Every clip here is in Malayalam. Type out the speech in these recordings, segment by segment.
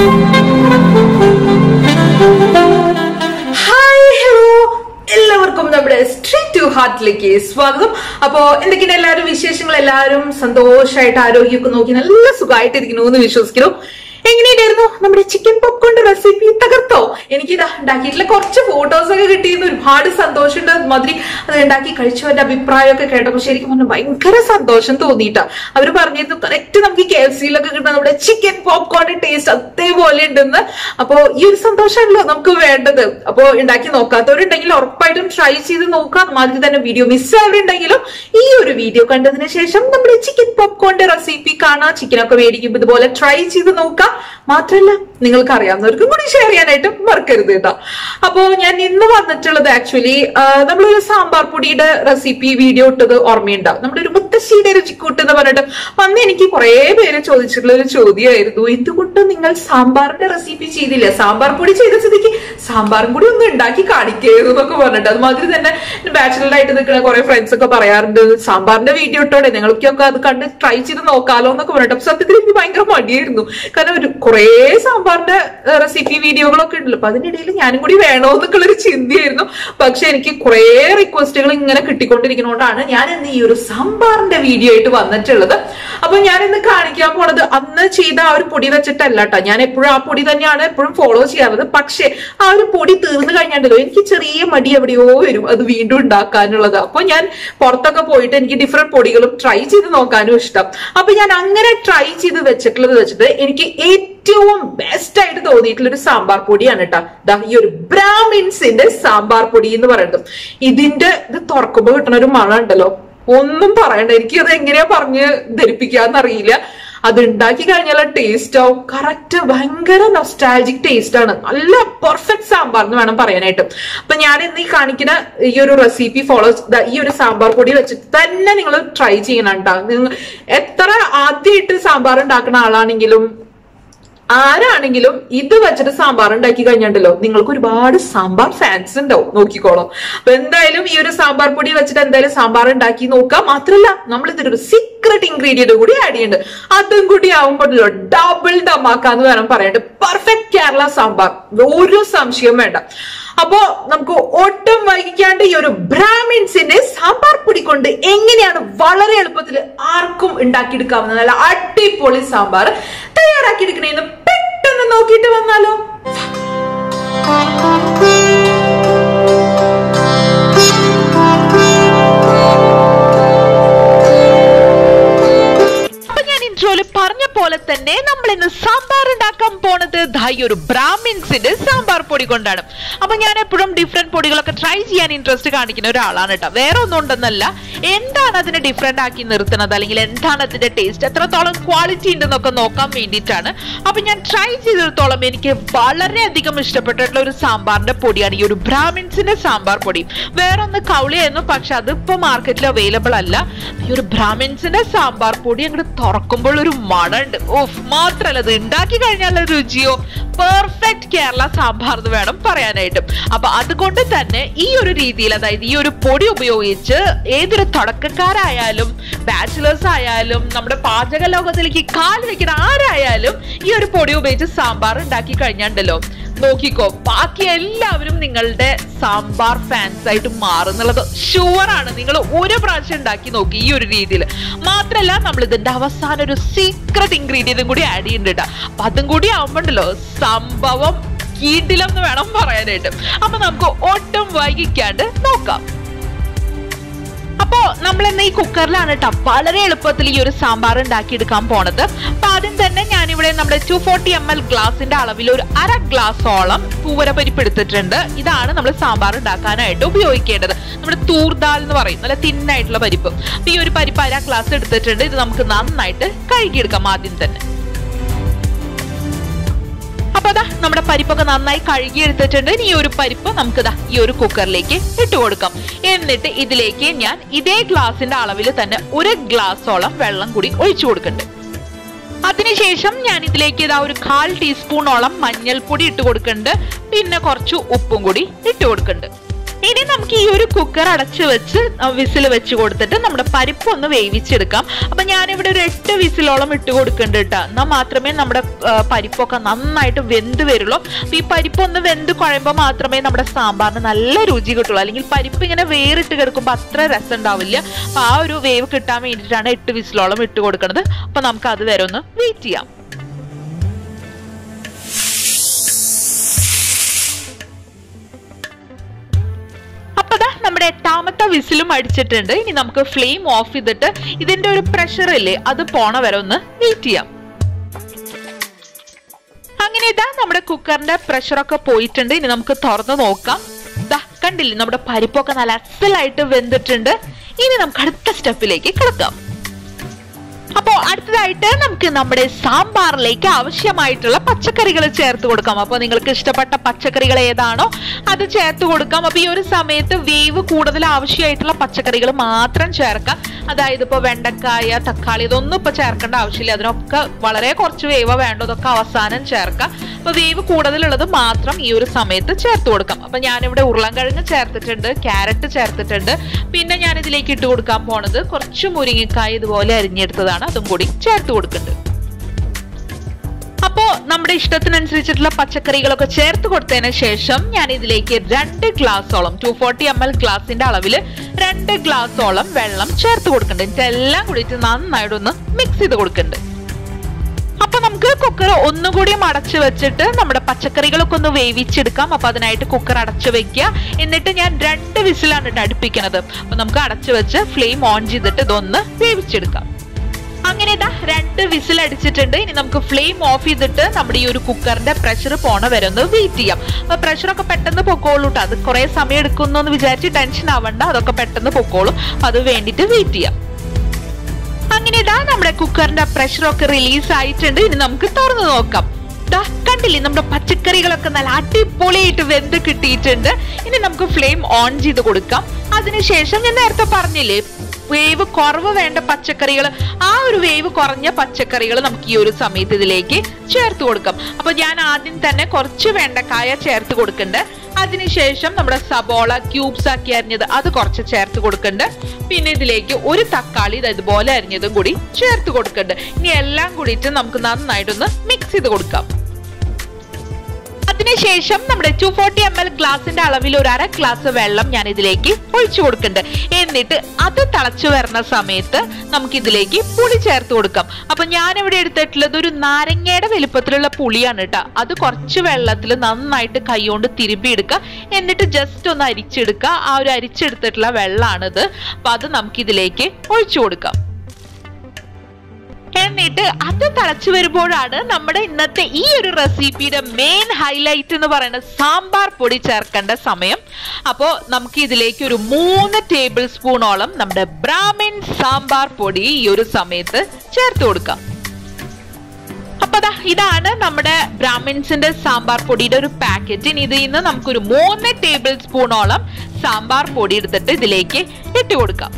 ഹായ് ഹലോ എല്ലാവർക്കും നമ്മുടെ സ്ട്രീറ്റ് ടു ഹാർട്ടിലേക്ക് സ്വാഗതം അപ്പോ എന്തൊക്കെയാണ് എല്ലാവരും വിശേഷങ്ങൾ എല്ലാവരും സന്തോഷമായിട്ട് ആരോഗ്യമൊക്കെ നോക്കി നല്ല സുഖമായിട്ടിരിക്കുന്നു എന്ന് വിശ്വസിക്കുന്നു എങ്ങനെയായിരുന്നു നമ്മുടെ ചിക്കൻ പോപ്കോണിന്റെ റെസിപ്പി തകർത്തോ എനിക്ക് ഇതാ ഉണ്ടാക്കിയിട്ടുള്ള കുറച്ച് ഫോട്ടോസ് ഒക്കെ കിട്ടിയെന്ന് ഒരുപാട് സന്തോഷമുണ്ട് മാതിരി അത് ഉണ്ടാക്കി കഴിച്ചവരുടെ അഭിപ്രായമൊക്കെ കേട്ടപ്പോൾ ശരിക്കും പറഞ്ഞു ഭയങ്കര സന്തോഷം തോന്നിയിട്ടാ അവര് പറഞ്ഞിരുന്നു കറക്റ്റ് നമുക്ക് കെ എഫ് സിയിലൊക്കെ കിട്ടുന്ന നമ്മുടെ ചിക്കൻ പോപ്കോണിന്റെ ടേസ്റ്റ് അതേപോലെ ഉണ്ടെന്ന് അപ്പോ ഈ ഒരു സന്തോഷമാണല്ലോ നമുക്ക് വേണ്ടത് അപ്പോ ഉണ്ടാക്കി നോക്കാത്തവരുണ്ടെങ്കിൽ ഉറപ്പായിട്ടും ട്രൈ ചെയ്ത് നോക്കാം മാതിരി തന്നെ വീഡിയോ മിസ്സായവരുണ്ടെങ്കിലും ഈ ഒരു വീഡിയോ കണ്ടതിന് ശേഷം നമ്മുടെ ചിക്കൻ പോപ്കോണിന്റെ റെസിപ്പി കാണാം ചിക്കനൊക്കെ മേടിക്കുമ്പോൾ ഇതുപോലെ ട്രൈ ചെയ്ത് നോക്കാം മാത്രമല്ല നിങ്ങൾക്ക് അറിയാവുന്നവർക്കും കൂടി ഷെയർ ചെയ്യാനായിട്ട് മറക്കരുത് കേട്ടോ അപ്പോ ഞാൻ ഇന്ന് വന്നിട്ടുള്ളത് ആക്ച്വലി നമ്മളൊരു സാമ്പാർ പൊടിയുടെ റെസിപ്പി വീഡിയോ ഇട്ടത് ഓർമ്മയുണ്ടാവും നമ്മുടെ ഒരു മുത്തശ്ശിയുടെ രുചിക്കൂട്ട് എന്ന് പറഞ്ഞിട്ട് അന്ന് എനിക്ക് കുറെ പേര് ചോദിച്ചിട്ടുള്ള ഒരു ചോദ്യമായിരുന്നു എന്തുകൊണ്ട് നിങ്ങൾ സാമ്പാറിന്റെ റെസിപ്പി ചെയ്തില്ല സാമ്പാർ പൊടി ചെയ്ത സ്ഥിതിക്ക് സാമ്പാറും കൂടി ഒന്ന് ഉണ്ടാക്കി കാണിക്കരുത് എന്നൊക്കെ പറഞ്ഞിട്ട് അതുമാതിരി തന്നെ ബാച്ചിലറായിട്ട് നിൽക്കുന്ന കുറെ ഫ്രണ്ട്സ് ഒക്കെ പറയാറുണ്ട് സാമ്പാറിന്റെ വീഡിയോ ഇട്ടോടെ നിങ്ങൾക്കൊക്കെ അത് കണ്ട് ട്രൈ ചെയ്ത് നോക്കാലോ എന്നൊക്കെ പറഞ്ഞിട്ട് അപ്പൊ സത്യത്തിൽ എനിക്ക് ഭയങ്കര മടിയായിരുന്നു കാരണം ഒരു കുറേ സാമ്പാറിന്റെ റെസിപ്പി വീഡിയോകളൊക്കെ ഉണ്ടല്ലോ അപ്പൊ അതിനിടയിൽ ഞാനും കൂടി വേണോ എന്നൊക്കെ ഒരു ചിന്തയായിരുന്നു പക്ഷെ എനിക്ക് കുറെ റിക്വസ്റ്റുകൾ ഇങ്ങനെ കിട്ടിക്കൊണ്ടിരിക്കുന്നതുകൊണ്ടാണ് ഞാൻ ഇന്ന് ഈ ഒരു സാമ്പാറിന്റെ വീഡിയോ ആയിട്ട് വന്നിട്ടുള്ളത് അപ്പൊ ഞാൻ ഇന്ന് കാണിക്കാൻ പോണത് അന്ന് ചെയ്ത ആ ഒരു പൊടി വെച്ചിട്ടല്ല കേട്ടോ ഞാൻ എപ്പോഴും ആ പൊടി തന്നെയാണ് എപ്പോഴും ഫോളോ ചെയ്യാറുള്ളത് പക്ഷെ ആ ഒരു പൊടി തീർന്നു കഴിഞ്ഞാണ്ടല്ലോ എനിക്ക് ചെറിയ മടി എവിടെയോ വരും അത് വീണ്ടും ഉണ്ടാക്കാനുള്ളത് അപ്പൊ ഞാൻ പുറത്തൊക്കെ പോയിട്ട് എനിക്ക് ഡിഫറെന്റ് പൊടികളും ട്രൈ ചെയ്ത് നോക്കാനും ഇഷ്ടം അപ്പൊ ഞാൻ അങ്ങനെ ട്രൈ ചെയ്ത് വെച്ചിട്ടുള്ളത് വെച്ചിട്ട് എനിക്ക് ഏറ്റവും ബെസ്റ്റ് ആയിട്ട് തോന്നിയിട്ടുള്ള ഒരു സാമ്പാർ പൊടിയാണ് കേട്ടോ ദാ ഈ ഒരു ബ്രാഹ്മിൻസിന്റെ സാമ്പാർ പൊടി എന്ന് പറയുന്നത് ഇതിന്റെ ഇത് തുറക്കുമ്പോൾ കിട്ടുന്ന ഒരു മണം ഉണ്ടല്ലോ ഒന്നും പറയണ്ട എനിക്ക് അത് എങ്ങനെയാ പറഞ്ഞ് ധരിപ്പിക്കാന്നറിയില്ല അത് ഉണ്ടാക്കി കഴിഞ്ഞാൽ ടേസ്റ്റ് ആവും കറക്റ്റ് ഭയങ്കര നൊസ്റ്റാലജിക് ടേസ്റ്റ് ആണ് നല്ല പെർഫെക്റ്റ് സാമ്പാർ എന്ന് വേണം പറയാനായിട്ട് അപ്പൊ ഞാൻ ഇന്ന് ഈ കാണിക്കുന്ന ഈ ഒരു റെസിപ്പി ഫോളോ ഈ ഒരു സാമ്പാർ പൊടി വെച്ചിട്ട് തന്നെ നിങ്ങൾ ട്രൈ ചെയ്യണം കേട്ടോ നിങ്ങൾ എത്ര ആദ്യമായിട്ട് സാമ്പാർ ഉണ്ടാക്കുന്ന ആളാണെങ്കിലും ആരാണെങ്കിലും ഇത് വെച്ചിട്ട് സാമ്പാർ ഉണ്ടാക്കി കഴിഞ്ഞിട്ടുണ്ടല്ലോ നിങ്ങൾക്ക് ഒരുപാട് സാമ്പാർ ഫാൻസ് ഉണ്ടാവും നോക്കിക്കോളൂ അപ്പൊ എന്തായാലും ഈ ഒരു സാമ്പാർ പൊടി വെച്ചിട്ട് എന്തായാലും സാമ്പാർ ഉണ്ടാക്കി നോക്കാം മാത്രല്ല നമ്മൾ ഇതിലൊരു സീക്രട്ട് ഇൻഗ്രീഡിയന്റ് കൂടി ആഡ് ചെയ്യുന്നുണ്ട് അതും കൂടി ആവുമ്പോഴല്ലോ ഡബിൾ ഡമാക്കാന്ന് വേണം പറയണ്ട് പെർഫെക്റ്റ് കേരള സാമ്പാർ ഒരു സംശയവും വേണ്ട അപ്പോ നമുക്ക് ഒട്ടും വൈകിക്കാണ്ട് ഈ ഒരു ബ്രാഹ്മിൻസിന്റെ സാമ്പാർ പൊടി കൊണ്ട് എങ്ങനെയാണ് വളരെ എളുപ്പത്തിൽ ആർക്കും ഉണ്ടാക്കിയെടുക്കാവുന്ന നല്ല അടിപൊളി സാമ്പാർ തയ്യാറാക്കിയെടുക്കണേന്ന് പെട്ടെന്ന് നോക്കിയിട്ട് വന്നാലോ അപ്പൊ ഞാൻ ഇൻട്രോയില് പറഞ്ഞ പോലെ തന്നെ നമ്മൾ ഇന്ന് സാമ്പാർ ഉണ്ടാക്കാൻ പോണത് ദാ ഈ ഒരു ബ്രാഹ്മിൻസിന്റെ സാമ്പാർ പൊടി കൊണ്ടാണ് അപ്പൊ ഞാൻ എപ്പോഴും ഡിഫറെന്റ് പൊടികളൊക്കെ ട്രൈ ചെയ്യാൻ ഇൻട്രസ്റ്റ് കാണിക്കുന്ന ഒരാളാണ് കേട്ടോ വേറെ ഒന്നും ഉണ്ടെന്നല്ല എന്താണ് അതിനെ ഡിഫറെന്റ് ആക്കി നിർത്തുന്നത് അല്ലെങ്കിൽ എന്താണ് അതിന്റെ ടേസ്റ്റ് എത്രത്തോളം ക്വാളിറ്റി ഉണ്ടെന്നൊക്കെ നോക്കാൻ വേണ്ടിയിട്ടാണ് അപ്പൊ ഞാൻ ട്രൈ ചെയ്തിടത്തോളം എനിക്ക് വളരെയധികം ഇഷ്ടപ്പെട്ടിട്ടുള്ള ഒരു സാമ്പാറിന്റെ പൊടിയാണ് ഈ ഒരു ബ്രാഹ്മിൻസിന്റെ സാമ്പാർ പൊടി വേറെ ഒന്ന് കൗളിയായിരുന്നു പക്ഷെ അതിപ്പോ മാർക്കറ്റിൽ അവൈലബിൾ അല്ല ഈ ഒരു ബ്രാഹ്മിൻസിന്റെ സാമ്പാർ പൊടി അങ്ങോട്ട് തുറക്കുമ്പോൾ ഒരു മണുണ്ട് ഓഫ് മാത്രല്ല അത് ഉണ്ടാക്കി കഴിഞ്ഞാൽ രുചിയോ പെർഫെക്റ്റ് കേരള സാമ്പാർ എന്ന് വേണം പറയാനായിട്ട് അപ്പൊ അതുകൊണ്ട് തന്നെ ഈ ഒരു രീതിയിൽ അതായത് ഈ ഒരു പൊടി ഉപയോഗിച്ച് ഏതൊരു തുടക്കക്കാരായാലും ബാച്ചിലേഴ്സ് ആയാലും നമ്മുടെ പാചക ലോകത്തിലേക്ക് കാൽ വെക്കുന്ന ആരായാലും ഈ ഒരു പൊടി ഉപയോഗിച്ച് സാമ്പാർ ഉണ്ടാക്കി കഴിഞ്ഞാണ്ടല്ലോ നോക്കിക്കോ ബാക്കി എല്ലാവരും നിങ്ങളുടെ സാമ്പാർ ഫാൻസ് ആയിട്ട് മാറുന്നുള്ളത് ഷുവർ ആണ് നിങ്ങൾ ഒരു പ്രാവശ്യം ഉണ്ടാക്കി നോക്കി ഈ ഒരു രീതിയിൽ മാത്രല്ല നമ്മൾ ഇതിന്റെ അവസാനം ഒരു സീക്രട്ട് ഇൻഗ്രീഡിയന്റും കൂടി ആഡ് ചെയ്യുന്നുണ്ട് അപ്പൊ അതും കൂടി ആവുമ്പോണ്ടല്ലോ സംഭവം കീട്ടിലം എന്ന് വേണം പറയാനായിട്ട് അപ്പൊ നമുക്ക് ഒട്ടും വൈകിക്കാണ്ട് നോക്കാം അപ്പോ നമ്മൾ ഇന്ന് ഈ കുക്കറിലാണ് കേട്ടോ വളരെ എളുപ്പത്തിൽ ഈ ഒരു സാമ്പാർ ഉണ്ടാക്കിയെടുക്കാൻ പോണത് അപ്പൊ ആദ്യം തന്നെ ഞാനിവിടെ നമ്മുടെ ടു ഫോർട്ടി എം എൽ ഗ്ലാസിന്റെ അളവിൽ ഒരു അര ഗ്ലാസോളം തൂവര പരിപ്പ് എടുത്തിട്ടുണ്ട് ഇതാണ് നമ്മൾ സാമ്പാർ ഉണ്ടാക്കാനായിട്ട് ഉപയോഗിക്കേണ്ടത് നമ്മുടെ തൂർദാൽ എന്ന് പറയും നല്ല തിന്നായിട്ടുള്ള പരിപ്പ് അപ്പൊ ഈ ഒരു പരിപ്പ് അര ഗ്ലാസ് എടുത്തിട്ടുണ്ട് ഇത് നമുക്ക് നന്നായിട്ട് കഴുകിയെടുക്കാം ആദ്യം തന്നെ അപ്പൊ അതാ നമ്മുടെ പരിപ്പൊക്കെ നന്നായി കഴുകി എടുത്തിട്ടുണ്ട് ഇനി ഈ ഒരു പരിപ്പ് നമുക്ക് ദാ ഈ ഒരു കുക്കറിലേക്ക് ഇട്ട് കൊടുക്കാം എന്നിട്ട് ഇതിലേക്ക് ഞാൻ ഇതേ ഗ്ലാസിന്റെ അളവിൽ തന്നെ ഒരു ഗ്ലാസോളം വെള്ളം കൂടി ഒഴിച്ചു കൊടുക്കുന്നുണ്ട് അതിനുശേഷം ഞാൻ ഇതിലേക്ക് ഇതാ ഒരു കാൽ ടീസ്പൂണോളം മഞ്ഞൾപ്പൊടി ഇട്ട് കൊടുക്കുന്നുണ്ട് പിന്നെ കുറച്ച് ഉപ്പും കൂടി ഇട്ട് കൊടുക്കുന്നുണ്ട് ഇനി നമുക്ക് ഈ ഒരു കുക്കർ അടച്ചു വെച്ച് വിസിൽ വെച്ച് കൊടുത്തിട്ട് നമ്മുടെ പരിപ്പ് ഒന്ന് വേവിച്ചെടുക്കാം അപ്പൊ ഞാനിവിടെ ഒരു എട്ട് വിസിലോളം ഇട്ട് കൊടുക്കുന്നുണ്ട് കേട്ടോ എന്നാൽ മാത്രമേ നമ്മുടെ ആ, പരിപ്പൊക്കെ നന്നായിട്ട് വെന്ത് വരുള്ളൂ അപ്പൊ ഈ പരിപ്പ് ഒന്ന് വെന്ത് കുഴയുമ്പോൾ മാത്രമേ നമ്മുടെ സാമ്പാറിന് നല്ല രുചി കിട്ടുള്ളൂ അല്ലെങ്കിൽ പരിപ്പ് ഇങ്ങനെ വേറിട്ട് കിടക്കുമ്പോൾ അത്ര രസം ഉണ്ടാവില്ല അപ്പൊ ആ ഒരു വേവ് കിട്ടാൻ വേണ്ടിയിട്ടാണ് എട്ട് വിസിലോളം ഇട്ട് കൊടുക്കുന്നത് അപ്പൊ നമുക്ക് അത് വരെ ഒന്ന് വെയിറ്റ് ചെയ്യാം അപ്പൊ ദാ നമ്മുടെ എട്ടാമത്തെ വിസിലും അടിച്ചിട്ടുണ്ട് ഇനി നമുക്ക് ഫ്ലെയിം ഓഫ് ചെയ്തിട്ട് ഇതിന്റെ ഒരു പ്രഷർ ഇല്ലേ അത് പോണ വരെ ഒന്ന് വെയിറ്റ് ചെയ്യാം അങ്ങനെ ഇതാ നമ്മുടെ കുക്കറിന്റെ പ്രഷറൊക്കെ പോയിട്ടുണ്ട് ഇനി നമുക്ക് തുറന്ന് നോക്കാം ദാ കണ്ടില്ലേ നമ്മുടെ പരിപ്പൊക്കെ നല്ല അസലായിട്ട് വെന്തിട്ടുണ്ട് ഇനി നമുക്ക് അടുത്ത സ്റ്റെപ്പിലേക്ക് കിടക്കാം അപ്പോ അടുത്തതായിട്ട് നമുക്ക് നമ്മുടെ സാമ്പാറിലേക്ക് ആവശ്യമായിട്ടുള്ള പച്ചക്കറികൾ ചേർത്ത് കൊടുക്കാം അപ്പൊ നിങ്ങൾക്ക് ഇഷ്ടപ്പെട്ട പച്ചക്കറികൾ ഏതാണോ അത് ചേർത്ത് കൊടുക്കാം അപ്പൊ ഈ ഒരു സമയത്ത് വേവ് കൂടുതൽ ആവശ്യമായിട്ടുള്ള പച്ചക്കറികൾ മാത്രം ചേർക്കാം അതായത് ഇപ്പൊ വെണ്ടക്കായ തക്കാളി ഇതൊന്നും ഇപ്പൊ ചേർക്കേണ്ട ആവശ്യമില്ല അതിനൊക്കെ വളരെ കുറച്ച് വേവ് വേണ്ടതൊക്കെ അവസാനം ചേർക്കാം അപ്പൊ വേവ് കൂടുതലുള്ളത് മാത്രം ഈ ഒരു സമയത്ത് ചേർത്ത് കൊടുക്കാം അപ്പൊ ഞാനിവിടെ ഉരുളൻകിഴങ്ങ് ചേർത്തിട്ടുണ്ട് ക്യാരറ്റ് ചേർത്തിട്ടുണ്ട് പിന്നെ ഞാൻ ഇതിലേക്ക് ഇട്ട് കൊടുക്കാൻ പോണത് കുറച്ച് മുരിങ്ങക്കായ ഇതുപോലെ അരിഞ്ഞെടുത്തതാണ് അതും കൂടി ചേർത്ത് കൊടുക്കുന്നുണ്ട് അപ്പോ നമ്മുടെ ഇഷ്ടത്തിനനുസരിച്ചിട്ടുള്ള പച്ചക്കറികളൊക്കെ ചേർത്ത് കൊടുത്തതിന് ശേഷം ഞാൻ ഇതിലേക്ക് രണ്ട് ഗ്ലാസോളം ടു ഫോർട്ടി എം എൽ ഗ്ലാസിന്റെ അളവിൽ രണ്ട് ഗ്ലാസോളം വെള്ളം ചേർത്ത് കൊടുക്കുന്നുണ്ട് എന്നിട്ട് എല്ലാം കൂടിയിട്ട് നന്നായിട്ടൊന്ന് മിക്സ് ചെയ്ത് കൊടുക്കുന്നുണ്ട് അപ്പൊ നമുക്ക് കുക്കർ ഒന്നുകൂടി അടച്ചു വെച്ചിട്ട് നമ്മുടെ പച്ചക്കറികളൊക്കെ ഒന്ന് വേവിച്ചെടുക്കാം അപ്പൊ അതിനായിട്ട് കുക്കർ അടച്ചു വെക്കുക എന്നിട്ട് ഞാൻ രണ്ട് വിസിലാണ് കേട്ടോ അടുപ്പിക്കുന്നത് അപ്പൊ നമുക്ക് അടച്ചു വെച്ച് ഫ്ലെയിം ഓൺ ചെയ്തിട്ട് ഇതൊന്ന് വേവിച്ചെടുക്കാം അങ്ങനെ ഇതാ രണ്ട് വിസിൽ അടിച്ചിട്ടുണ്ട് ഇനി നമുക്ക് ഫ്ലെയിം ഓഫ് ചെയ്തിട്ട് നമ്മുടെ ഈ ഒരു കുക്കറിന്റെ പ്രഷർ പോണ വരെ ഒന്ന് വെയിറ്റ് ചെയ്യാം അപ്പൊ പ്രഷറൊക്കെ പെട്ടെന്ന് പൊക്കോളൂ ട്ടോ. അത് കുറെ സമയം എടുക്കുന്നു എന്ന് വിചാരിച്ച് ടെൻഷൻ ആവണ്ട അതൊക്കെ പെട്ടെന്ന് പൊക്കോളും അപ്പൊ അത് വേണ്ടിട്ട് വെയിറ്റ് ചെയ്യാം അങ്ങനെ ഇതാ നമ്മുടെ കുക്കറിന്റെ പ്രഷറൊക്കെ റിലീസ് ആയിട്ടുണ്ട് ഇനി നമുക്ക് തുറന്നു നോക്കാം ദാ കണ്ടില്ലേ നമ്മുടെ പച്ചക്കറികളൊക്കെ നല്ല അടിപൊളിയായിട്ട് വെന്ത് കിട്ടിയിട്ടുണ്ട് ഇനി നമുക്ക് ഫ്ലെയിം ഓൺ ചെയ്ത് കൊടുക്കാം അതിനുശേഷം ഞാൻ നേരത്തെ പറഞ്ഞില്ലേ വേവ് കുറവ് വേണ്ട പച്ചക്കറികൾ ആ ഒരു വേവ് കുറഞ്ഞ പച്ചക്കറികൾ നമുക്ക് ഈ ഒരു സമയത്ത് ഇതിലേക്ക് ചേർത്ത് കൊടുക്കാം അപ്പൊ ഞാൻ ആദ്യം തന്നെ കുറച്ച് വെണ്ടക്കായ ചേർത്ത് കൊടുക്കുന്നുണ്ട് അതിനുശേഷം നമ്മുടെ സബോള ക്യൂബ്സ് ആക്കി അരിഞ്ഞത് അത് കുറച്ച് ചേർത്ത് കൊടുക്കുന്നുണ്ട് പിന്നെ ഇതിലേക്ക് ഒരു തക്കാളി ഇത് ഇതുപോലെ അരിഞ്ഞതും കൂടി ചേർത്ത് കൊടുക്കുന്നുണ്ട് ഇനി എല്ലാം കൂടിയിട്ട് നമുക്ക് നന്നായിട്ടൊന്ന് മിക്സ് ചെയ്ത് കൊടുക്കാം അതിനുശേഷം നമ്മുടെ ടു ഫോർട്ടി എം എൽ ഗ്ലാസിന്റെ അളവിൽ ഒരു അര ഗ്ലാസ് വെള്ളം ഞാൻ ഇതിലേക്ക് ഒഴിച്ചു കൊടുക്കുന്നുണ്ട് എന്നിട്ട് അത് തിളച്ചു വരുന്ന സമയത്ത് നമുക്ക് ഇതിലേക്ക് പുളി ചേർത്ത് കൊടുക്കാം അപ്പൊ ഞാൻ ഇവിടെ എടുത്തിട്ടുള്ളത് ഒരു നാരങ്ങയുടെ വലുപ്പത്തിലുള്ള പുളിയാണ് കേട്ടോ അത് കുറച്ച് വെള്ളത്തിൽ നന്നായിട്ട് കൈകൊണ്ട് തിരുമ്പി എടുക്കുക എന്നിട്ട് ജസ്റ്റ് ഒന്ന് അരിച്ചെടുക്കുക ആ ഒരു അരിച്ചെടുത്തിട്ടുള്ള വെള്ളമാണിത് അപ്പൊ അത് നമുക്ക് ഇതിലേക്ക് ഒഴിച്ചു കൊടുക്കാം എന്നിട്ട് അത് തിളച്ചു വരുമ്പോഴാണ് നമ്മുടെ ഇന്നത്തെ ഈ ഒരു റെസിപ്പിയുടെ മെയിൻ ഹൈലൈറ്റ് എന്ന് പറയുന്നത് സാമ്പാർ പൊടി ചേർക്കേണ്ട സമയം അപ്പോൾ നമുക്ക് ഇതിലേക്ക് ഒരു മൂന്ന് ടേബിൾ സ്പൂണോളം നമ്മുടെ ബ്രാഹ്മിൻ സാമ്പാർ പൊടി ഈ ഒരു സമയത്ത് ചേർത്ത് കൊടുക്കാം അപ്പൊ ദാ ഇതാണ് നമ്മുടെ ബ്രാഹ്മിൻസിന്റെ സാമ്പാർ പൊടിയുടെ ഒരു പാക്കറ്റ് ഇനി ഇതിൽ നിന്ന് നമുക്കൊരു മൂന്ന് ടേബിൾ സ്പൂണോളം സാമ്പാർ പൊടി എടുത്തിട്ട് ഇതിലേക്ക് ഇട്ട് കൊടുക്കാം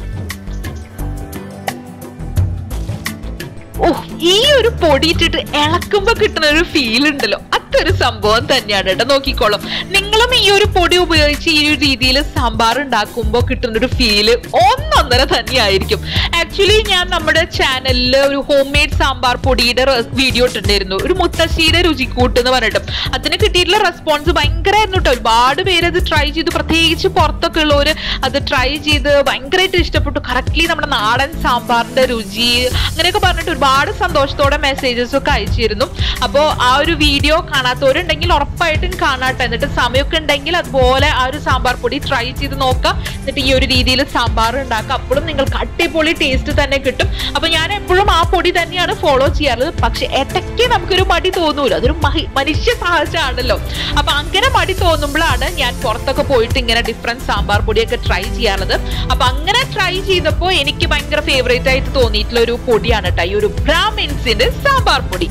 ഓ ഈ ഒരു പൊടി ഇട്ടിട്ട് ഇളക്കുമ്പോ കിട്ടുന്ന ഒരു ഫീൽ ഉണ്ടല്ലോ അതൊരു സംഭവം തന്നെയാണ് കേട്ടോ നോക്കിക്കോളും നിങ്ങളും ഈ ഒരു പൊടി ഉപയോഗിച്ച് ഈ ഒരു രീതിയിൽ സാമ്പാർ ഉണ്ടാക്കുമ്പോൾ കിട്ടുന്ന ഒരു ഫീല് ഒന്നൊന്നര തന്നെയായിരിക്കും ആക്ച്വലി ഞാൻ നമ്മുടെ ചാനലിൽ ഒരു ഹോം മെയ്ഡ് സാമ്പാർ പൊടിയുടെ വീഡിയോ ഇട്ടിട്ടുണ്ടായിരുന്നു ഒരു മുത്തശ്ശിയുടെ രുചിക്കൂട്ട് എന്ന് പറഞ്ഞിട്ട് അതിന് കിട്ടിയിട്ടുള്ള റെസ്പോൺസ് ഭയങ്കരമായിരുന്നു കേട്ടോ ഒരുപാട് പേര് അത് ട്രൈ ചെയ്തു പ്രത്യേകിച്ച് പുറത്തൊക്കെ ഉള്ളവര് അത് ട്രൈ ചെയ്ത് ഭയങ്കരമായിട്ട് ഇഷ്ടപ്പെട്ടു കറക്റ്റ്ലി നമ്മുടെ നാടൻ സാമ്പാറിന്റെ രുചി അങ്ങനെയൊക്കെ പറഞ്ഞിട്ട് ഒരുപാട് സന്തോഷത്തോടെ മെസ്സേജസ് ഒക്കെ അയച്ചിരുന്നു അപ്പോൾ ആ ഒരു വീഡിയോ കാണാത്തവരുണ്ടെങ്കിൽ ഉറപ്പായിട്ടും കാണാട്ടെ എന്നിട്ട് സമയമൊക്കെ ഉണ്ടെങ്കിൽ അതുപോലെ ആ ഒരു സാമ്പാർ പൊടി ട്രൈ ചെയ്ത് നോക്കാം എന്നിട്ട് ഈ ഒരു രീതിയിൽ സാമ്പാർ ഉണ്ടാക്കാം അപ്പോഴും നിങ്ങൾക്ക് അടിപൊളി ടേസ്റ്റ് തന്നെ കിട്ടും അപ്പൊ ഞാൻ എപ്പോഴും ആ പൊടി തന്നെയാണ് ഫോളോ ചെയ്യാറുള്ളത് പക്ഷെ ഇടയ്ക്ക് നമുക്കൊരു മടി തോന്നൂല അതൊരു മഹി- മനുഷ്യ സഹജമാണല്ലോ അപ്പൊ അങ്ങനെ മടി തോന്നുമ്പോഴാണ് ഞാൻ പുറത്തൊക്കെ പോയിട്ട് ഇങ്ങനെ ഡിഫറെന്റ് സാമ്പാർ പൊടിയൊക്കെ ട്രൈ ചെയ്യാറുള്ളത് അപ്പൊ അങ്ങനെ ട്രൈ ചെയ്തപ്പോൾ എനിക്ക് ഭയങ്കര ഫേവറേറ്റ് ആയിട്ട് തോന്നിയിട്ടുള്ള ഒരു പൊടിയാണ് കേട്ടോ ഈ ഒരു ബ്രാഹ്മിൻസിന്റെ സാമ്പാർ പൊടി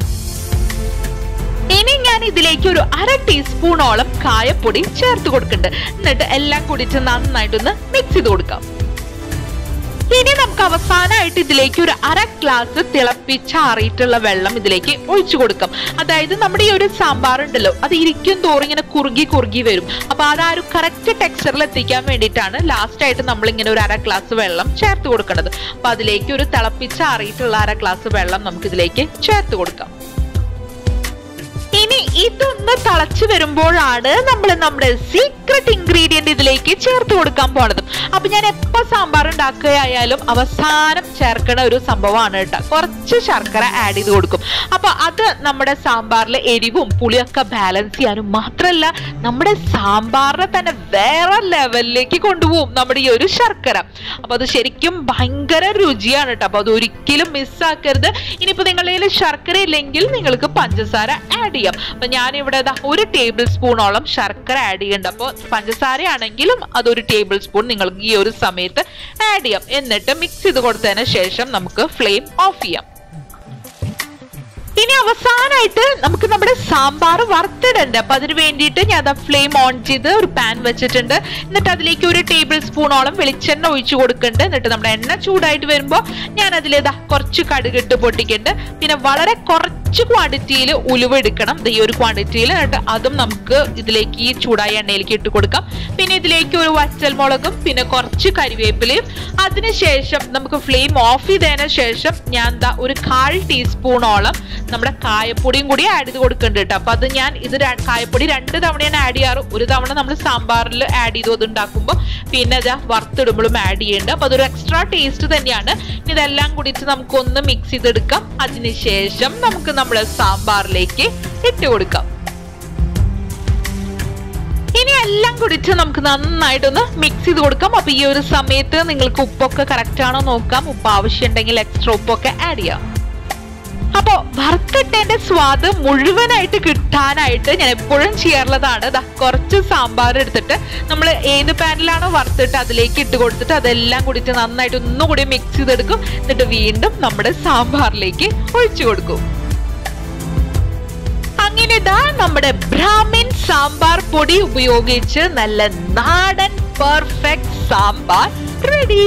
ഇനി ഞാൻ ഇതിലേക്ക് ഒരു അര ടീസ്പൂണോളം കായപ്പൊടി ചേർത്ത് കൊടുക്കുന്നുണ്ട് എന്നിട്ട് എല്ലാം കൂടിയിട്ട് നന്നായിട്ടൊന്ന് മിക്സ് ചെയ്ത് കൊടുക്കാം ഇനി നമുക്ക് അവസാനമായിട്ട് ഇതിലേക്ക് ഒരു അര ഗ്ലാസ് തിളപ്പിച്ചാറിയിട്ടുള്ള വെള്ളം ഇതിലേക്ക് ഒഴിച്ചു കൊടുക്കാം അതായത് നമ്മുടെ ഈ ഒരു സാമ്പാർ ഉണ്ടല്ലോ അത് ഇരിക്കും തോറും ഇങ്ങനെ കുറുകി കുറുകി വരും അപ്പൊ അത് ആ ഒരു കറക്റ്റ് ടെക്സ്ചറിൽ എത്തിക്കാൻ വേണ്ടിയിട്ടാണ് ലാസ്റ്റ് ആയിട്ട് നമ്മൾ ഇങ്ങനെ ഒരു അര ഗ്ലാസ് വെള്ളം ചേർത്ത് കൊടുക്കുന്നത് അപ്പൊ അതിലേക്ക് ഒരു തിളപ്പിച്ചാറിയിട്ടുള്ള അര ഗ്ലാസ് വെള്ളം നമുക്ക് ഇതിലേക്ക് ചേർത്ത് കൊടുക്കാം ഇനി ഇതൊന്ന് തിളച്ചു വരുമ്പോഴാണ് നമ്മൾ നമ്മുടെ സീക്രട്ട് ഇൻഗ്രീഡിയന്റ് ഇതിലേക്ക് ചേർത്ത് കൊടുക്കാൻ പോണത് അപ്പൊ ഞാൻ എപ്പോ സാമ്പാർ ഉണ്ടാക്കുകയായാലും അവസാനം ചേർക്കണ ഒരു സംഭവമാണ് കേട്ടോ കുറച്ച് ശർക്കര ആഡ് ചെയ്ത് കൊടുക്കും അപ്പൊ അത് നമ്മുടെ സാമ്പാറിലെ എരിവും പുളിയൊക്കെ ബാലൻസ് ചെയ്യാനും മാത്രല്ല നമ്മുടെ സാമ്പാറിനെ തന്നെ വേറെ ലെവലിലേക്ക് കൊണ്ടുപോകും നമ്മുടെ ഈ ഒരു ശർക്കര അപ്പൊ അത് ശരിക്കും ഭയങ്കര രുചിയാണ് കേട്ടോ അപ്പൊ അത് ഒരിക്കലും മിസ്സാക്കരുത് ഇനിയിപ്പോ നിങ്ങളുടെ കയ്യിൽ ശർക്കര ഇല്ലെങ്കിൽ നിങ്ങൾക്ക് പഞ്ചസാര ആഡ് ചെയ്യാം അപ്പൊ ഞാൻ ഇവിടെ ദാ ഒരു ടേബിൾ സ്പൂണോളം ശർക്കര ആഡ് ചെയ്യുന്നുണ്ട് അപ്പോൾ പഞ്ചസാര ആണെങ്കിലും അതൊരു ടേബിൾ സ്പൂൺ നിങ്ങൾക്ക് ഈ ഒരു സമയത്ത് ആഡ് ചെയ്യാം എന്നിട്ട് മിക്സ് ചെയ്ത് കൊടുത്തതിന് ശേഷം നമുക്ക് ഫ്ലെയിം ഓഫ് ചെയ്യാം ഇനി അവസാനമായിട്ട് നമുക്ക് നമ്മുടെ സാമ്പാർ വറുത്തിടണ്ട് അപ്പൊ അതിന് വേണ്ടിയിട്ട് ഞാൻ അത് ഫ്ലെയിം ഓൺ ചെയ്ത് ഒരു പാൻ വെച്ചിട്ടുണ്ട് എന്നിട്ട് അതിലേക്ക് ഒരു ടേബിൾ സ്പൂണോളം വെളിച്ചെണ്ണ ഒഴിച്ചു കൊടുക്കുന്നുണ്ട് എന്നിട്ട് നമ്മുടെ എണ്ണ ചൂടായിട്ട് വരുമ്പോൾ ഞാൻ അതിലേതാ കുറച്ച് കടുകിട്ട് പൊട്ടിക്കുന്നുണ്ട് പിന്നെ വളരെ കുറച്ച് ക്വാണ്ടിറ്റിയിൽ ഉലുവ എടുക്കണം ദേ ഈ ഒരു ക്വാണ്ടിറ്റിയിൽ എന്നിട്ട് അതും നമുക്ക് ഇതിലേക്ക് ഈ ചൂടായ എണ്ണയിലേക്ക് ഇട്ട് കൊടുക്കാം പിന്നെ ഇതിലേക്ക് ഒരു വറ്റൽ മുളകും പിന്നെ കുറച്ച് കരിവേപ്പിലയും അതിനുശേഷം നമുക്ക് ഫ്ലെയിം ഓഫ് ചെയ്തതിന് ശേഷം ഞാൻ ദാ ഒരു കാൽ ടീസ്പൂണോളം നമ്മുടെ കായപ്പൊടിയും കൂടി ആഡ് ചെയ്ത് കൊടുക്കുന്നുണ്ട് കേട്ടോ അപ്പൊ അത് ഞാൻ ഇത് ര- കായപ്പൊടി രണ്ട് തവണയാണ് ആഡ് ചെയ്യാറ് ഒരു തവണ നമ്മൾ സാമ്പാറിൽ ആഡ് ചെയ്തു അത് ഉണ്ടാക്കുമ്പോൾ പിന്നെ അത് വറുത്തിടുമ്പോഴും ആഡ് ചെയ്യുന്നുണ്ട് അപ്പൊ അതൊരു എക്സ്ട്രാ ടേസ്റ്റ് തന്നെയാണ് ഇനി ഇതെല്ലാം കൂടിയിട്ട് നമുക്കൊന്ന് മിക്സ് ചെയ്തെടുക്കാം അതിനുശേഷം നമുക്ക് നമ്മുടെ സാമ്പാറിലേക്ക് ഇട്ട് കൊടുക്കാം ഇനി എല്ലാം കൂടിയിട്ട് നമുക്ക് നന്നായിട്ടൊന്ന് മിക്സ് ചെയ്ത് കൊടുക്കാം അപ്പൊ ഈ ഒരു സമയത്ത് നിങ്ങൾക്ക് ഉപ്പൊക്കെ കറക്റ്റ് ആണോ നോക്കാം ഉപ്പ് ആവശ്യമുണ്ടെങ്കിൽ എക്സ്ട്രാ ഉപ്പൊക്കെ ആഡ് ചെയ്യാം അപ്പോ വറുത്തിട്ടതിന്റെ സ്വാദ് മുഴുവനായിട്ട് കിട്ടാനായിട്ട് ഞാൻ എപ്പോഴും ചെയ്യാറുള്ളതാണ് ദാ കുറച്ച് സാമ്പാർ എടുത്തിട്ട് നമ്മൾ ഏത് പാനിലാണോ വറുത്തിട്ട് അതിലേക്ക് ഇട്ട് കൊടുത്തിട്ട് അതെല്ലാം കൂടിയിട്ട് നന്നായിട്ട് ഒന്നുകൂടി മിക്സ് ചെയ്തെടുക്കും എന്നിട്ട് വീണ്ടും നമ്മുടെ സാമ്പാറിലേക്ക് ഒഴിച്ചു കൊടുക്കും അങ്ങനെ ദാ നമ്മുടെ ബ്രാഹ്മിൻ സാമ്പാർ പൊടി ഉപയോഗിച്ച് നല്ല നാടൻ പെർഫെക്റ്റ് സാമ്പാർ റെഡി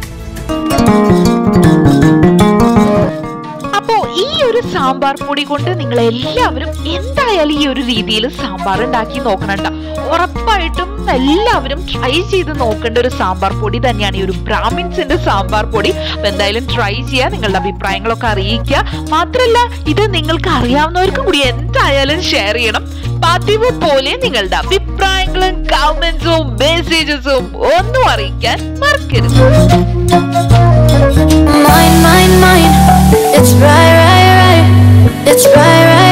അപ്പോ ഈ ഒരു സാമ്പാർ പൊടി കൊണ്ട് നിങ്ങൾ എല്ലാവരും എന്തായാലും ഈ ഒരു രീതിയിൽ സാമ്പാർ ഉണ്ടാക്കി നോക്കണം ട്ടോ. ഉറപ്പായിട്ടും എല്ലാവരും ട്രൈ ചെയ്ത് നോക്കേണ്ട ഒരു സാമ്പാർ പൊടി തന്നെയാണ് ഈ ഒരു ബ്രാഹ്മിൻസിന്റെ സാമ്പാർ പൊടി അപ്പൊ എന്തായാലും ട്രൈ ചെയ്യുക നിങ്ങളുടെ അഭിപ്രായങ്ങളൊക്കെ അറിയിക്കുക മാത്രല്ല ഇത് നിങ്ങൾക്ക് അറിയാവുന്നവർക്കും കൂടി എന്തായാലും ഷെയർ ചെയ്യണം പതിവ് പോലെ നിങ്ങളുടെ അഭിപ്രായങ്ങളും കമന്റ്സും മെസ്സേജസും ഒന്നും അറിയിക്കാൻ മറക്കരുത് Mine, mine, mine. It's right, right, right. It's right, right.